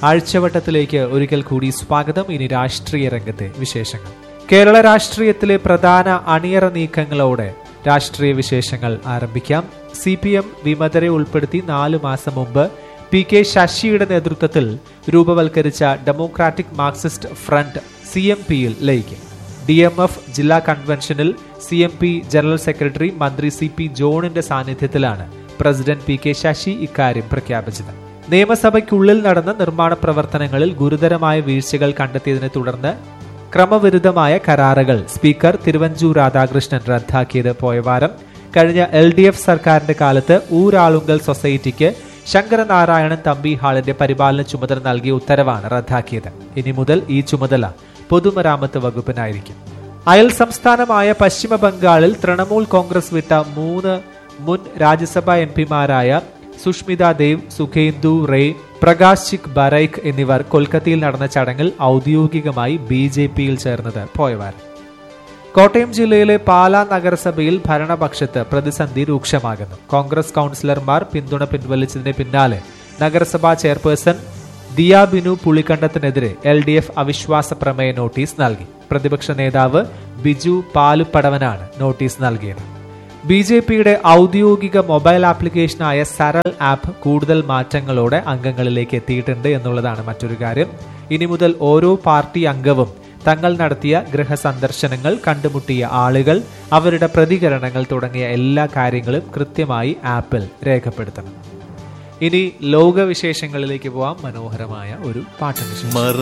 ആഴ്ചവട്ടത്തിലേക്ക് ഒരിക്കൽ കൂടി സ്വാഗതം ഇനി രാഷ്ട്രീയ രംഗത്തെ വിശേഷങ്ങൾ കേരള രാഷ്ട്രീയത്തിലെ പ്രധാന അണിയറ നീക്കങ്ങളോടെ രാഷ്ട്രീയ വിശേഷങ്ങൾ ആരംഭിക്കാം സി പി എം വിമതരെ ഉൾപ്പെടുത്തി നാലു മാസം മുമ്പ് പി കെ ശശിയുടെ നേതൃത്വത്തിൽ രൂപവൽക്കരിച്ച democratic Marxist front C M പിയിൽ ലയിക്കും ഡി എം എഫ് ജില്ലാ കൺവെൻഷനിൽ C M P general secretary മന്ത്രി സി പി ജോണിന്റെ സാന്നിധ്യത്തിലാണ് പ്രസിഡന്റ് പി കെ ശശി ഇക്കാര്യം പ്രഖ്യാപിച്ചത് നിയമസഭയ്ക്കുള്ളിൽ നടന്ന നിർമ്മാണ പ്രവർത്തനങ്ങളിൽ ഗുരുതരമായ വീഴ്ചകൾ കണ്ടെത്തിയതിനെ തുടർന്ന് ക്രമവിരുദ്ധമായ കരാറുകൾ സ്പീക്കർ തിരുവഞ്ചൂർ രാധാകൃഷ്ണൻ റദ്ദാക്കിയത് പോയവാരം കഴിഞ്ഞ എൽ ഡി എഫ് സർക്കാരിന്റെ കാലത്ത് ഊരാളുങ്കൽ സൊസൈറ്റിക്ക് ശങ്കരനാരായണൻ തമ്പി ഹാളിന്റെ പരിപാലന ചുമതല നൽകിയ ഉത്തരവാണ് റദ്ദാക്കിയത് ഇനി മുതൽ ഈ ചുമതല പൊതുമരാമത്ത് വകുപ്പിനായിരിക്കും അയൽ സംസ്ഥാനമായ പശ്ചിമ ബംഗാളിൽ തൃണമൂൽ കോൺഗ്രസ് വിട്ട മൂന്ന് മുൻ രാജ്യസഭാ എം പിമാരായ സുഷ്മിത ദേവ് സുഖേന്ദു റേ പ്രകാശ് ചിക് ബറൈക്ക് എന്നിവർ കൊൽക്കത്തയിൽ നടന്ന ചടങ്ങിൽ ഔദ്യോഗികമായി ബി ജെ പിയിൽ ചേർന്നത് പോയവാരം കോട്ടയം ജില്ലയിലെ പാലാ നഗരസഭയിൽ ഭരണപക്ഷത്ത് പ്രതിസന്ധി രൂക്ഷമാകുന്നു കോൺഗ്രസ് കൗൺസിലർമാർ പിന്തുണ പിൻവലിച്ചതിന് പിന്നാലെ നഗരസഭാ ചെയർപേഴ്സൺ ദിയ ബിനു പുളിക്കണ്ടത്തിനെതിരെ എൽ ഡി എഫ് അവിശ്വാസ പ്രമേയ നോട്ടീസ് നൽകി പ്രതിപക്ഷ നേതാവ് ബിജു പാലുപ്പടവനാണ് നോട്ടീസ് നൽകിയത് ബി ജെ പിയുടെ ഔദ്യോഗിക മൊബൈൽ ആപ്ലിക്കേഷനായ സരൽ ആപ്പ് കൂടുതൽ മാറ്റങ്ങളോടെ അംഗങ്ങളിലേക്ക് എത്തിയിട്ടുണ്ട് എന്നുള്ളതാണ് മറ്റൊരു കാര്യം ഇനി മുതൽ ഓരോ പാർട്ടി അംഗവും തങ്ങൾ നടത്തിയ ഗൃഹസന്ദർശനങ്ങൾ കണ്ടുമുട്ടിയ ആളുകൾ അവരുടെ പ്രതികരണങ്ങൾ തുടങ്ങിയ എല്ലാ കാര്യങ്ങളും കൃത്യമായി ആപ്പിൽ രേഖപ്പെടുത്തണം ഇനി ലോകവിശേഷങ്ങളിലേക്ക് പോവാം മനോഹരമായ ഒരു പാട്ട് വിശേഷം മറ